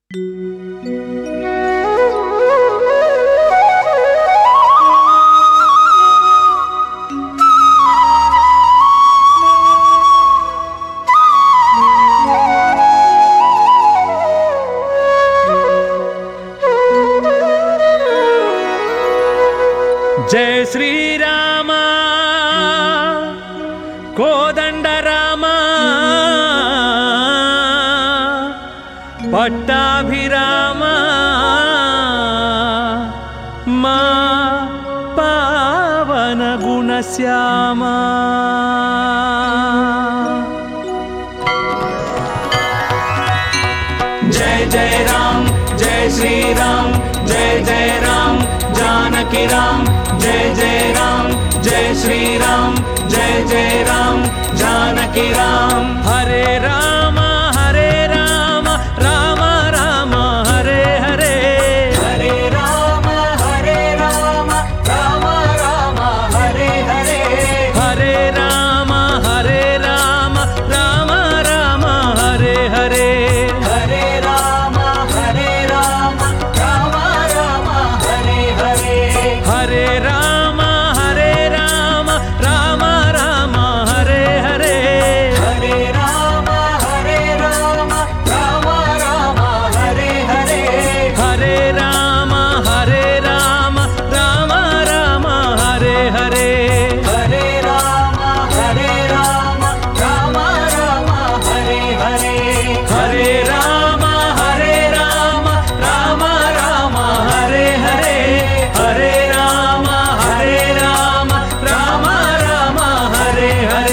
జయ శ్రీరామ కోదండ రామ పట్టాభిరామ మా పావన గుణశ్యామ जय जय राम जय श्री राम जय जय राम जानकी राम जय जय राम जय श्री राम जय जय राम जानकी राम हरे राम हरे राम राम राम हरे हरे हरे राम हरे राम राम राम हरे हरे हरे राम हरे राम राम राम हरे हरे हरे राम हरे राम राम राम हरे हरे हरे राम हरे राम राम राम हरे हरे हरे राम हरे राम राम राम हरे हरे हरे राम हरे राम राम राम हरे हरे हरे राम हरे राम राम राम हरे हरे हरे राम हरे राम राम राम हरे हरे हरे राम हरे राम राम राम हरे हरे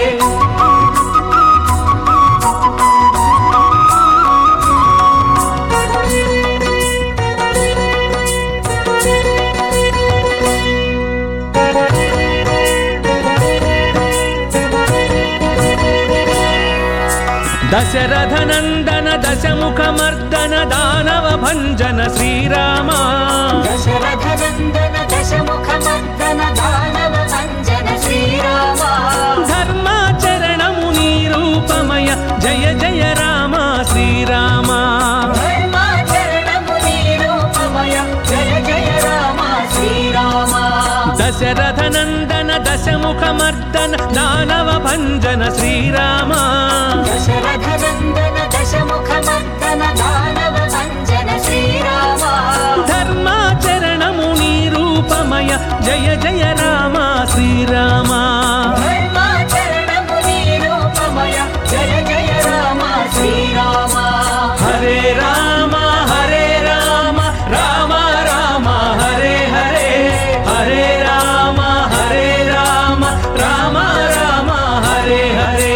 దశరథనందన దశముఖమర్దన దానవ భంజన శ్రీరామ దశరథ నందన దశముఖమర్దన దానవ భంజన శ్రీరామ ధర్మాచరణము నీ రూపమయ జయ జయ రామ శ్రీరామ ధర్మాచరణము నీ రూపమయ జయ జయ రామ శ్రీరామ దశరథనందన దశముఖమర్దన దానవ భంజన శ్రీరామ దశరథ నందన దశముఖమర్దన దానవ భంజన శ్రీరామ ధర్మాచరణము నీ రూపమయ జయ జయ రామ శ్రీరామ ధర్మాచరణము నీ రూపమయ జయ జయ రామ శ్రీరామ హరే రామ హరే రామ రామ రామ హరే హరే హరే రామ హరే రామ రామ రామ హరే హరే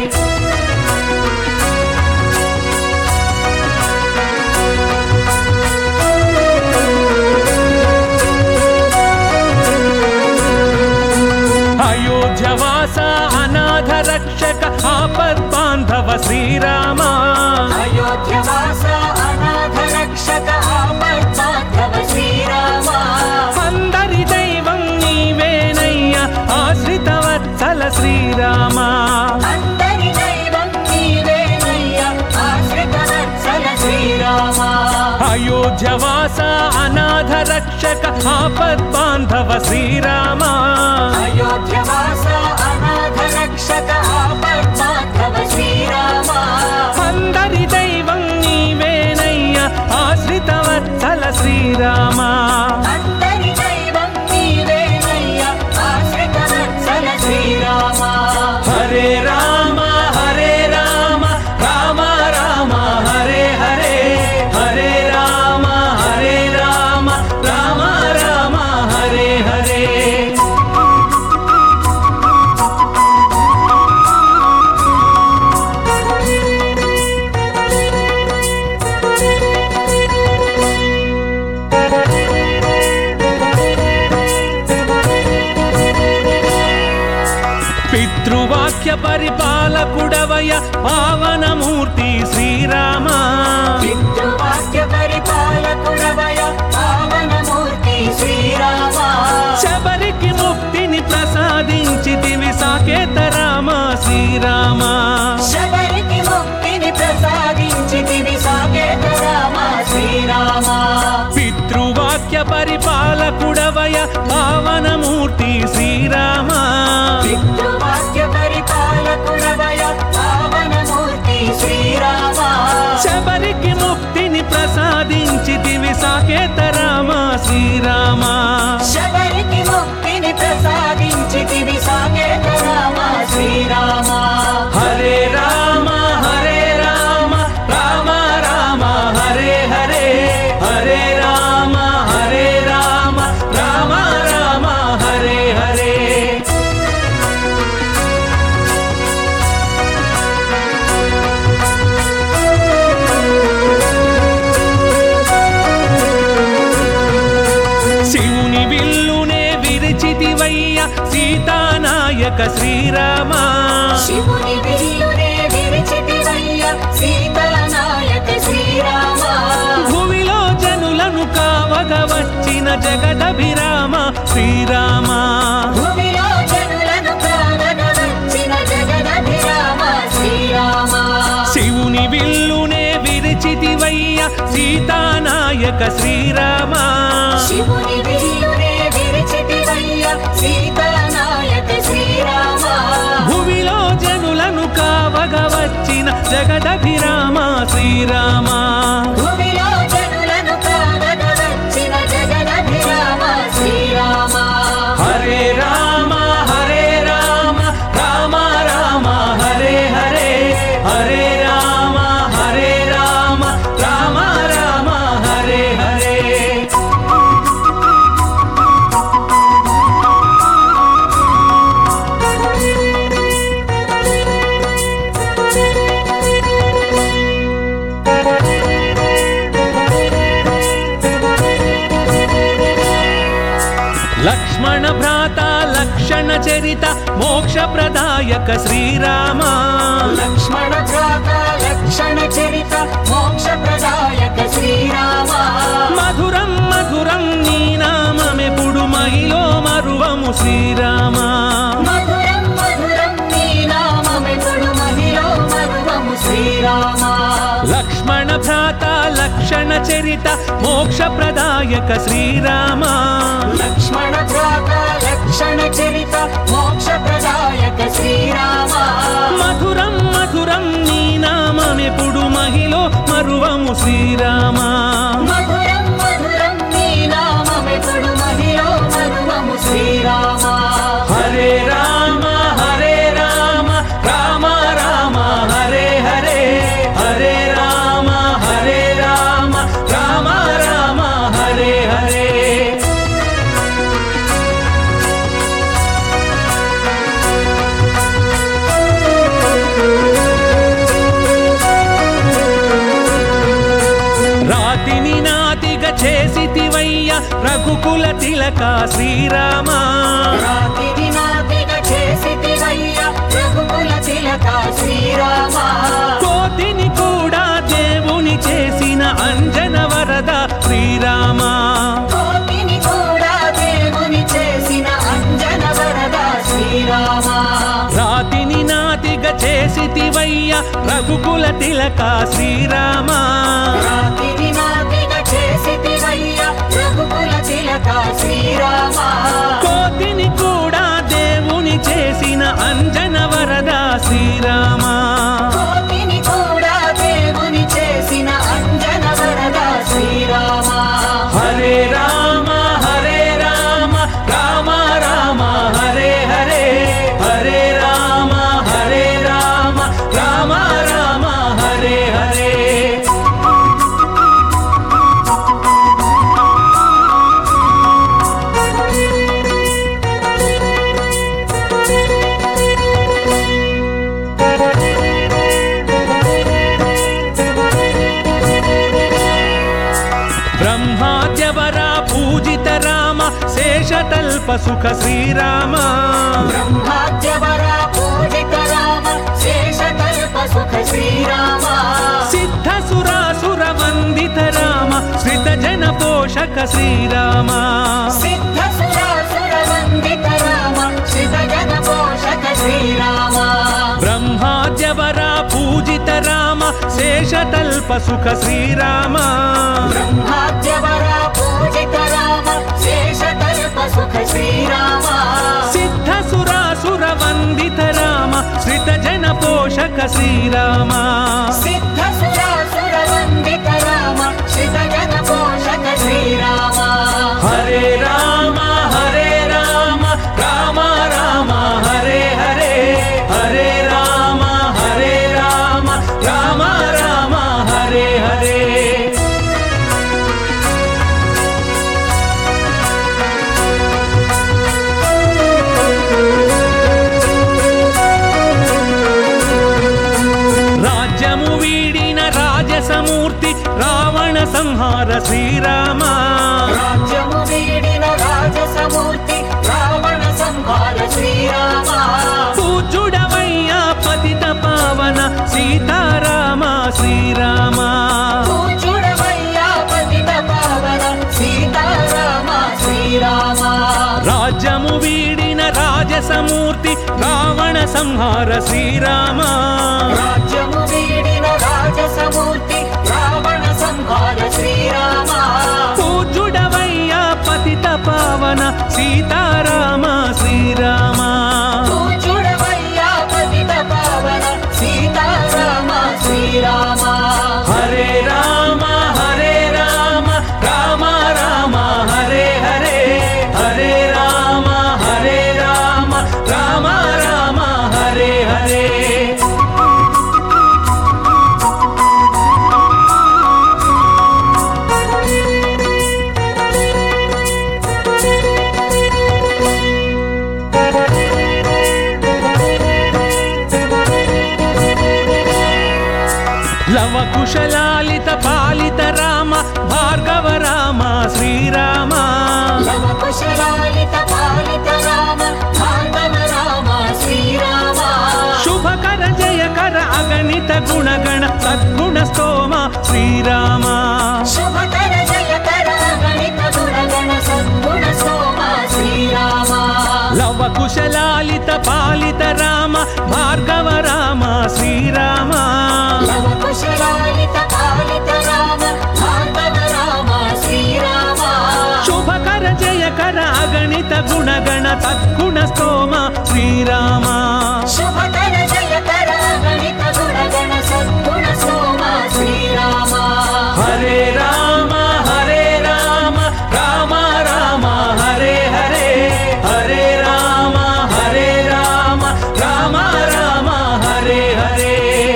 అయోధ్యవాస అనాథ రక్షక ఆపద్ బాంధవ శ్రీరామ అయోధ్యవాస అనాథ రక్షక ఆపద్బాంధవ శ్రీరామ అందరి దైవం నీవేనయ్య ఆశ్రిత వత్సల శ్రీరామ అందరి దైవం నీవేనయ్య ఆశ్రిత వత్సల శ్రీరామ అయోధ్యవాస అనాథ రక్షక ఆపద్ బాంధవ శ్రీరామ అయోధ్యవాస అనాథ రక్షక ఆపద్బాంధవ శ్రీరామ అందరి దైవం నీవేనయ్య ఆశ్రిత వత్సల శ్రీరామ అందరి దైవం నీవేనయ్య ఆశ్రిత వత్సల శ్రీరామ హరే రామ హరే రామ రామ రామ హరే హరే హరే రామ హరే రామ రామ రామ హరే హరే పితృవాక్య పరిపాలకుడవయ పావనమూర్తి శ్రీరామ పితృవాక్య పరిపాలకుడవయ పావనమూర్తి శ్రీరామ శబరికి ముక్తిని ప్రసాదించితివి సాకేత రామ శ్రీరామ శబరికి ముక్తిని ప్రసాదించితివి సాకేత రామ సీతానాయక శ్రీరామ శివుని విల్లునే విరిచితివయ్య సీతానాయక శ్రీరామ భూమిలో జనులను కావగ వచ్చిన జగదభిరామ శ్రీరామ భూమిలో జనులను కావగ వచ్చిన జగదభిరామ శ్రీరామ శివుని విల్లునే విరిచితివయ్య సీతానాయక శ్రీరామ శివుని విల్లునే విరిచితివయ్య సీతానాయక శ్రీరామ భూమిలో జనులను కావగ వచ్చిన జగదభిరామ శ్రీరామ భూమిలో జనులను కావగ వచ్చిన జగదభిరామ శ్రీరామ హరే రామ హరే రామ రామ రామ హరే హరే హరే రామ హరే రామ రామ రామ హరే హరే లక్ష్మణ భ్రాత లక్షణ చరిత మోక్ష ప్రదాయక శ్రీరామ లక్ష్మణ భ్రాత లక్షణ చరిత మోక్ష ప్రదాయక శ్రీరామ మధురం మధురం నీ నామమెప్పుడు మహిలో మరువము శ్రీరామ మధురం మధురం నీ నామమెప్పుడు మహిలో మరువము శ్రీరామ లక్ష్మణ భ్రాత లక్షణ చరిత మోక్ష ప్రదాయక శ్రీరామ లక్ష్మణ భ్రాత లక్షణ చరిత మోక్ష ప్రదాయక శ్రీరామ మధురం మధురం నీ నామమెప్పుడు మహిలో మరువము శ్రీరామ మధురం మధురం నీ నామమెప్పుడు మహిలో మరువము శ్రీరామ హరే రామ హరే రామ రామ రామ హరే హరే హరే రామ హరే రామ రామ రామ హరే హరే రాతిని నాతిగా చేసితివయ్య రఘుకుల తిలక శ్రీరామ రాతిని నాతిగ చేసితివయ్య రఘుకుల తిలక శ్రీరామ కోతిని కూడా దేవుని చేసిన అంజన వరద శ్రీరామ కోటిని కూడా దేవుని చేసిన అంజన వరద శ్రీరామ రాతిని నాతిగా చేసితివయ్య రఘుకుల తిలక శ్రీరామ రాతిని నాతిగ చేసితివయ్య రఘుకుల తిలక శ్రీరామ కోతిని కూడా దేవుని చేసిన అంజన వరద శ్రీరామ కోటిని కూడా దేవుని చేసిన అంజన వరద శ్రీరామ హరే రామ హరే రామ రామ రామ హరే హరే హరే రామ హరే రామ రామ రామ హరే హరే బ్రహ్మాద్యవర పూజిత రామ శేషతల్ప సుఖ శ్రీరామ బ్రహ్మాద్యవర పూజిత రామ శేషకల్ప సుఖ శ్రీరామ సిద్ధ సురాసుర వందిత రామ శ్రిత జన పోషక శ్రీరామ సిద్ధ సురాసుర వందిత రామ శిత జన పోషక శ్రీరామ బ్రహ్మాద్యవర పూజిత రామ శేషతల్ప సుఖ శ్రీరామ బ్రహ్మాద్యవర పూజిత రామ శేషకల్ప సుఖ శ్రీరామ సిద్ధ సురాసుర వందిత రామ శ్రిత జన పోషక శ్రీరామ సిద్ధ సురాసుర వందిత రామ శిత జన పోషక శ్రీరామ హరే రామ హరే రామ రామ రామ హరే హరే హరే రామ హరే రామ రామ రామ హరే హరే రాజ్యము వీడిన రాజసమూర్తి రావణ సంహార శ్రీరామ రాజ్యము వీడిన రాజసమూర్తి రావణ సంహార శ్రీరామ పూజుడవయ్యా పతిత పావన సీతారామ శ్రీరామ పూజుడవయ్యా పతిత పావన సీతారామ శ్రీరామ రాజ్యము వీడిన రాజసమూర్తి రావణ సంహార శ్రీరామ రాజ్యము వీడిన రాజసమూర్తి రావణ సంహార శ్రీరామ పూజుడవయ్యా పతిత పావన సీతారామ శ్రీరామ పూజుడవయ్యా పతిత పావన సీతారామ శ్రీరామ హరే రామ హరే రామ రామ రామ హరే హరే హరే రామ హరే రామ రామ రామ హరే హరే లవ కుశలాలిత పాలిత రామ భార్గవ రామ శ్రీరామ లవ కుశలాలిత పాలిత రామ భార్గవ రామ శ్రీరామ శుభకర జయకర అగణిత గుణగణ సద్గుణ స్తోమ శ్రీరామ శుభకర జయకర గణిత గుణగణ సద్గుణ సోమ శ్రీరామ లవ కుశలాలిత పాలిత రామ భార్గవ రామ శ్రీరామ లవ కుశలాలిత పాలిత రామ భార్గవ రామ శ్రీరామ శుభకర జయకర అగణిత గుణగణ సద్గుణ స్తోమ శ్రీరామ శుభకర జయకర గణిత గుణగణ సద్గుణ సోమ శ్రీరామ హరే రామ హరే రామ రామ రామ హరే హరే హరే రామ హరే రామ రామ రామ హరే హరే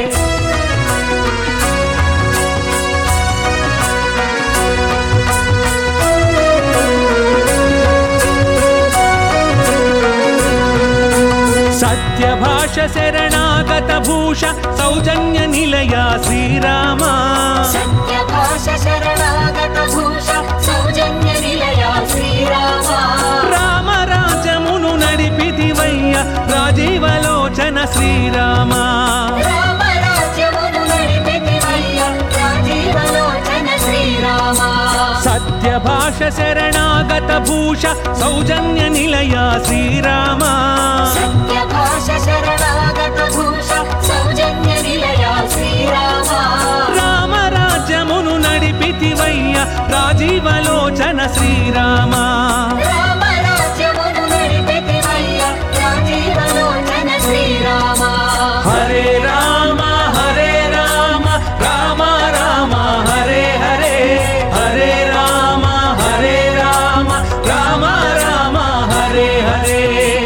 సత్యభాష శరణాగత భూష సౌజన్య నిలయ శ్రీరామ సత్యభాష శరణాగత భూష సౌజన్య నిలయ శ్రీరామ రామ రాజమును నడిపితివయ్య రాజీవలోచన శ్రీరామ రామ రాజ్యమును నడిపితివయ్య రాజీవలోచన శ్రీరామ సత్యభాష శరణాగత భూష సౌజన్య నిలయ శ్రీరామ సత్యభాష శరణాగత భూష సౌజన్య నిలయ శ్రీరామ రామ రాజ్యమును నడిపితివయ్య రాజీవలోచన శ్రీరామ రామ రాజ్యమును నడిపితివయ్య రాజీవలోచన శ్రీరామ హరే రామ హరే రామ రామ రామ హరే హరే హరే రామ హరే రామ రామ రామ హరే హరే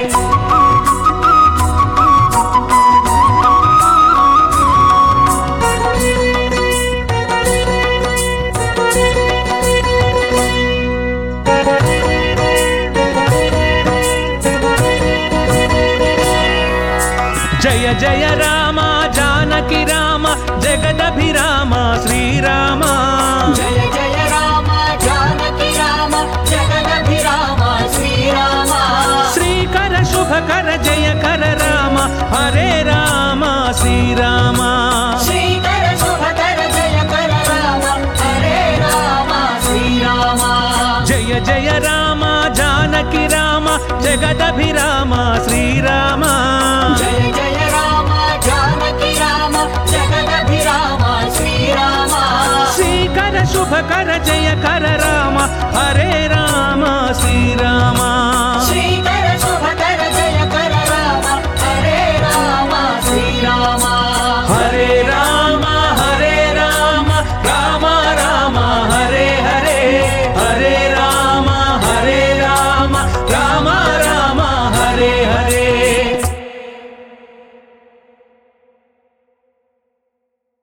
జయ జయ రామ జానకి రామ జగదభిరామ శ్రీరామ జయ జయ రామ జానకి రామ జగదభిరామ శ్రీరామ శ్రీకర శుభకర జయకర రామ హరే రామ శ్రీరామ శ్రీకర శుభకర జయకర రామ హరే రామ శ్రీరామ జయ జయ రామ జానకి రామ జగదభిరామ శ్రీరామ జయ జయ రామ జానకి రామ జగదభిరామ శ్రీరామ శ్రీకర శుభకర జయకర రామ హరే రామ శ్రీరామ శ్రీ